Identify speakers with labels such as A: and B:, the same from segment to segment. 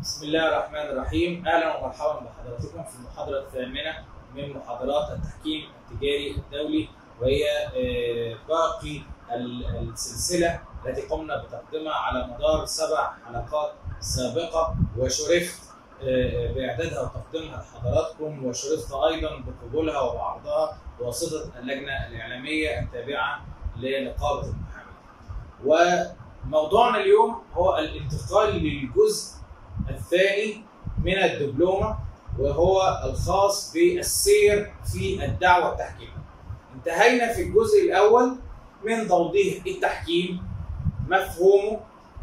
A: بسم الله الرحمن الرحيم اهلا ومرحبا بحضراتكم في المحاضره الثامنه من محاضرات التحكيم التجاري الدولي وهي آه، باقي ال- السلسله التي قمنا بتقديمها على مدار سبع حلقات سابقه وشرفت آه، باعدادها وتقديمها لحضراتكم وشرفت ايضا بقبولها وبعرضها بواسطه اللجنه الاعلاميه التابعه لنقابه المحامين. وموضوعنا اليوم هو الانتقال للجزء الثاني من الدبلومه وهو الخاص بالسير في الدعوه التحكيميه. انتهينا في الجزء الاول من توضيح التحكيم مفهومه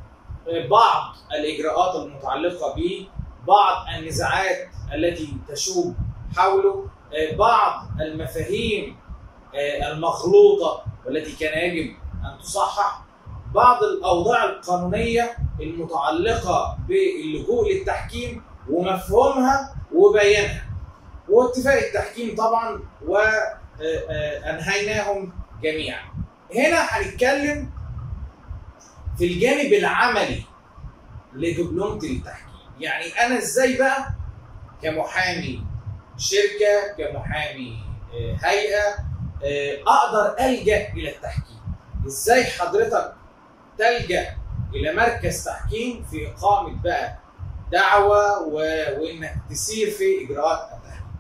A: بعض الاجراءات المتعلقه به بعض النزاعات التي تشوب حوله بعض المفاهيم المغلوطه والتي كان يجب ان تصحح بعض الاوضاع القانونيه المتعلقه باللجوء للتحكيم ومفهومها وبيانها واتفاق التحكيم طبعا وانهيناهم جميعا هنا هنتكلم في الجانب العملي لدبلومه التحكيم يعني انا ازاي بقى كمحامي شركه كمحامي هيئه اقدر الجا الى التحكيم ازاي حضرتك تلجا الى مركز تحكيم في اقامه بقى دعوه و... وانك تسير في اجراءات التحكيم.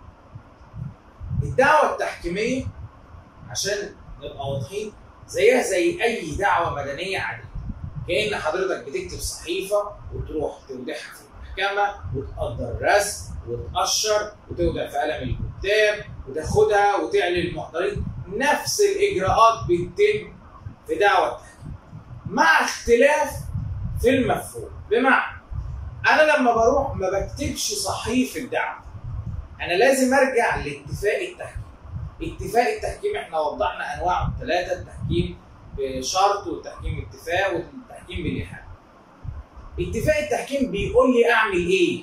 A: الدعوه التحكيميه عشان نبقى واضحين زيها زي اي دعوه مدنيه عاديه. كان حضرتك بتكتب صحيفه وتروح تودعها في المحكمه وتقدر رسم وتقشر وتودع في قلم الكتاب وتاخدها وتعلن المحضرين نفس الاجراءات بتتم في دعوه التحكيم. مع اختلاف في المفهوم بمعنى انا لما بروح ما بكتبش صحيفه دعوه انا لازم ارجع لاتفاق التحكيم اتفاق التحكيم احنا وضحنا انواعه ثلاثه التحكيم بشرط والتحكيم اتفاق والتحكيم بالايحاء اتفاق التحكيم بيقول لي اعمل ايه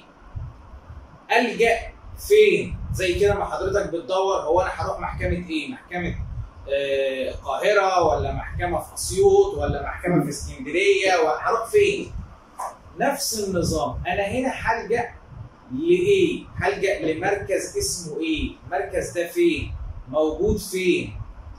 A: الجا فين زي كده ما حضرتك بتدور هو انا هروح محكمه ايه محكمه القاهره ولا محكمه في اسيوط ولا محكمه في اسكندريه وهروح فين؟ نفس النظام انا هنا هلجا لايه؟ هلجا لمركز اسمه ايه؟ المركز ده فين؟ موجود فين؟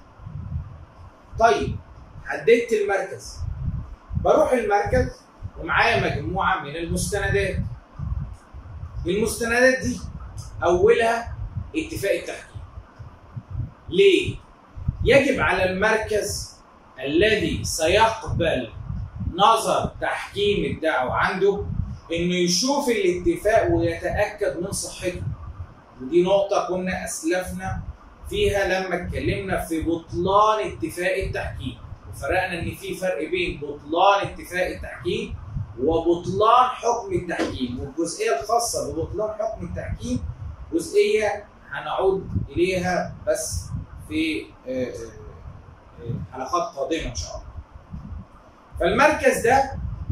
A: طيب حددت المركز بروح المركز ومعايا مجموعه من المستندات المستندات دي اولها اتفاق التحكيم ليه؟ يجب على المركز الذي سيقبل نظر تحكيم الدعوة عنده انه يشوف الاتفاق ويتأكد من صحته ودي نقطة كنا أسلفنا فيها لما اتكلمنا في بطلان اتفاق التحكيم وفرقنا ان في فرق بين بطلان اتفاق التحكيم وبطلان حكم التحكيم والجزئية الخاصة ببطلان حكم التحكيم جزئية هنعود إليها بس في حلقات قادمه ان شاء الله. فالمركز ده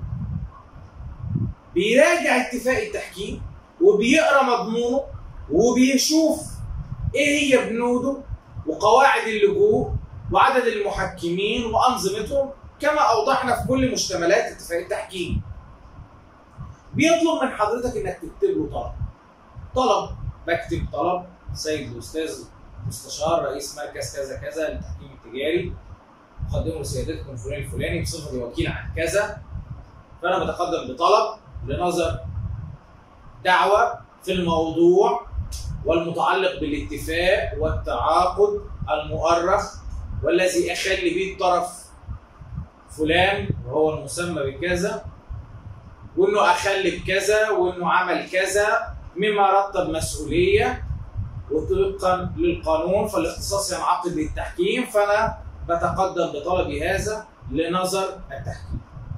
A: بيراجع اتفاق التحكيم وبيقرا مضمونه وبيشوف ايه هي بنوده وقواعد اللجوء وعدد المحكمين وانظمتهم كما اوضحنا في كل مشتملات اتفاق التحكيم. بيطلب من حضرتك انك تكتب له طلب. طلب بكتب طلب سيد الاستاذ مستشار رئيس مركز كذا كذا للتحكيم التجاري اقدمه لسيادتكم فلان الفلاني بصفتي وكيل عن كذا فانا بتقدم بطلب لنظر دعوه في الموضوع والمتعلق بالاتفاق والتعاقد المؤرخ والذي اخلي به الطرف فلان وهو المسمى بكذا وانه اخلي بكذا وانه عمل كذا مما رتب مسؤوليه وطبقا للقانون فالاختصاص ينعقد للتحكيم فانا بتقدم بطلبي هذا لنظر التحكيم.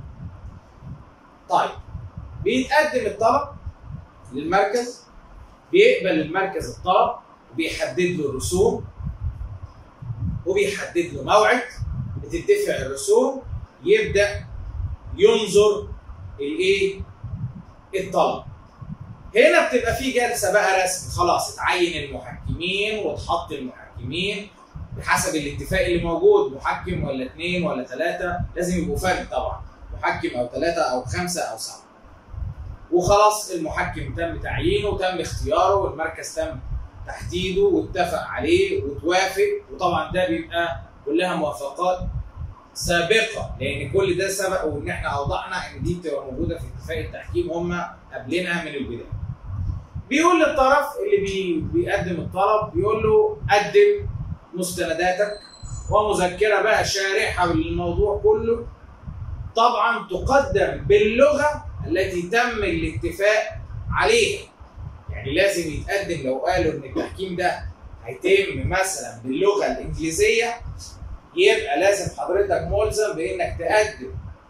A: طيب بيتقدم الطلب للمركز بيقبل المركز الطلب وبيحدد له الرسوم وبيحدد له موعد بتدفع الرسوم يبدا ينظر الايه؟ الطلب. هنا بتبقى في جلسه بقى رسمي خلاص اتعين المحكمين واتحط المحكمين بحسب الاتفاق اللي موجود محكم ولا اثنين ولا ثلاثه لازم يبقوا فرد طبعا محكم او ثلاثه او خمسه او سبعه. وخلاص المحكم تم تعيينه وتم اختياره والمركز تم تحديده واتفق عليه وتوافق وطبعا ده بيبقى كلها موافقات سابقه لان كل ده سبق وان احنا اوضحنا ان دي بتبقى موجوده في اتفاق التحكيم هم قبلنا من البدايه. بيقول للطرف اللي بي بيقدم الطلب بيقول له قدم مستنداتك ومذكره بقى شارحه للموضوع كله طبعا تقدم باللغه التي تم الاتفاق عليها يعني لازم يتقدم لو قالوا ان التحكيم ده هيتم مثلا باللغه الانجليزيه يبقى لازم حضرتك ملزم بانك تقدم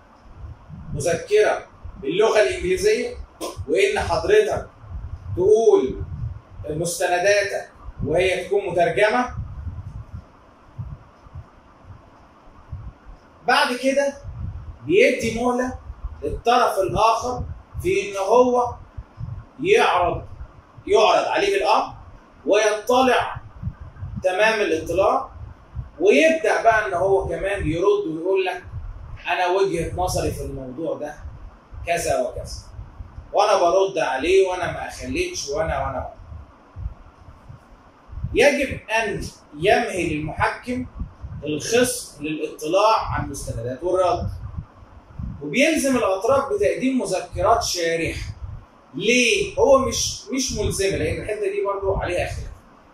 A: مذكره باللغه الانجليزيه وان حضرتك تقول مستنداتك وهي تكون مترجمه بعد كده بيدي مهله للطرف الاخر في ان هو يعرض يعرض عليه الامر ويطلع تمام الاطلاع ويبدا بقى ان هو كمان يرد ويقول لك انا وجهه نظري في الموضوع ده كذا وكذا وانا برد عليه وانا ما اخليتش وانا وانا, وأنا. يجب ان يمهل المحكم الخصم للاطلاع على المستندات والرد وبيلزم الاطراف بتقديم مذكرات شارحه ليه؟ هو مش مش ملزمه لان الحته دي برضو عليها خلاف.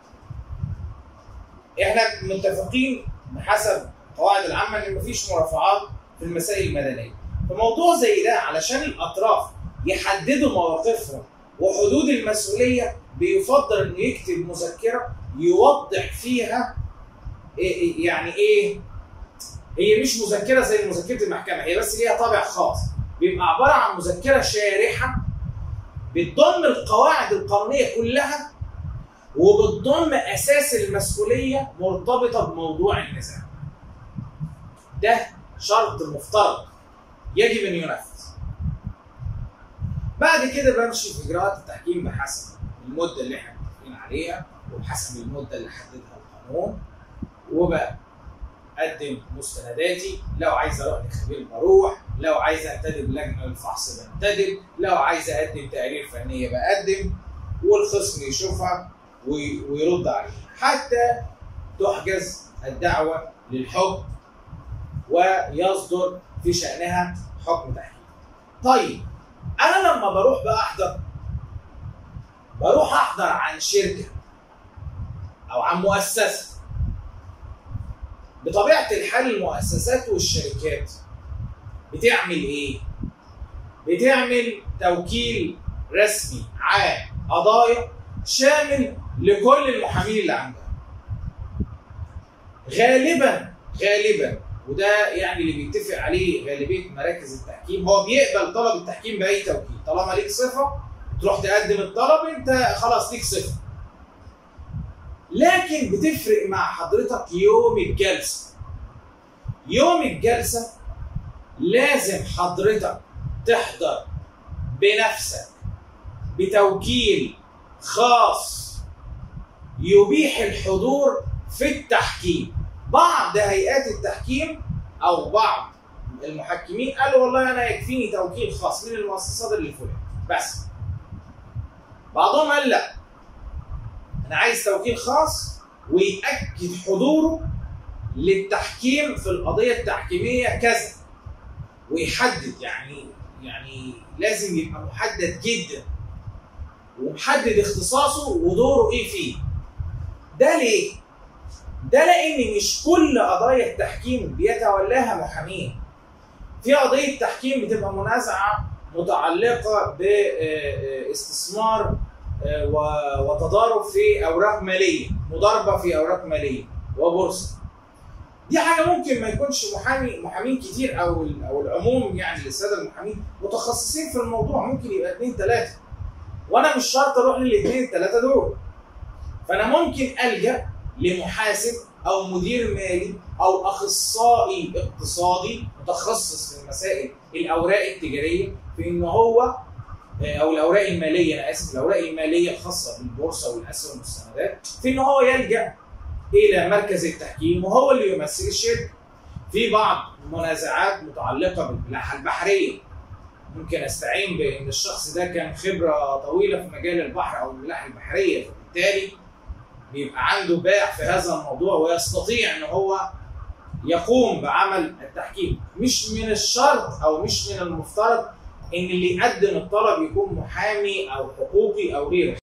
A: احنا متفقين بحسب القواعد العامه ان مفيش مرافعات في المسائل المدنيه. فموضوع زي ده علشان الاطراف يحددوا مواقفهم وحدود المسؤوليه بيفضل انه يكتب مذكره يوضح فيها إيه يعني ايه هي مش مذكره زي مذكره المحكمه هي بس ليها طابع خاص بيبقى عباره عن مذكره شارحه بتضم القواعد القانونيه كلها وبتضم اساس المسؤوليه مرتبطه بموضوع النزاع. ده شرط مفترض يجب ان ينفذ. بعد كده بمشي في اجراءات التحكيم بحسب المده اللي احنا متفقين عليها وبحسب المده اللي حددها القانون وبقدم مستنداتي لو عايز اروح لخبير بروح لو عايز انتدب لجنه للفحص بنتدب لو عايز اقدم تقارير فنيه بقدم والخصم يشوفها ويرد عليها حتى تحجز الدعوه للحكم ويصدر في شانها حكم تحكيم. طيب انا لما بروح بقى احضر بروح احضر عن شركه او عن مؤسسه بطبيعه الحال المؤسسات والشركات بتعمل ايه؟ بتعمل توكيل رسمي عام قضايا شامل لكل المحامين اللي عندها. غالبا غالبا وده يعني اللي بيتفق عليه غالبيه مراكز التحكيم هو بيقبل طلب التحكيم باي توكيل طالما ليك صفه تروح تقدم الطلب انت خلاص ليك صفه. لكن بتفرق مع حضرتك يوم الجلسه. يوم الجلسه لازم حضرتك تحضر بنفسك بتوكيل خاص يبيح الحضور في التحكيم بعض هيئات التحكيم او بعض المحكمين قالوا والله انا يكفيني توكيل خاص من المؤسسات اللي فلان بس بعضهم قال لا انا عايز توكيل خاص ويأكد حضوره للتحكيم في القضيه التحكيميه كذا ويحدد يعني يعني لازم يبقى محدد جدا ومحدد اختصاصه ودوره ايه فيه ده ليه ده لان مش كل قضايا التحكيم بيتولاها محامين في قضيه تحكيم بتبقى منازعه متعلقه باستثمار وتضارب في اوراق ماليه مضاربه في اوراق ماليه وبورصه دي حاجه ممكن ما يكونش محامي محامين كتير او او العموم يعني للساده المحامين متخصصين في الموضوع ممكن يبقى اثنين ثلاثه وانا مش شرط اروح للاثنين الثلاثه دول فانا ممكن الجا لمحاسب او مدير مالي او اخصائي اقتصادي متخصص في مسائل الاوراق التجاريه في ان هو او الاوراق الماليه انا اسف الاوراق الماليه الخاصه بالبورصه والاسهم والسندات في ان هو يلجا الى مركز التحكيم وهو اللي يمثل الشركه. في بعض منازعات متعلقه بالملاحه البحريه ممكن استعين بان الشخص ده كان خبره طويله في مجال البحر او الملاحه البحريه فبالتالي بيبقى عنده باع في هذا الموضوع ويستطيع ان هو يقوم بعمل التحكيم مش من الشرط او مش من المفترض ان اللي يقدم الطلب يكون محامي او حقوقي او غيره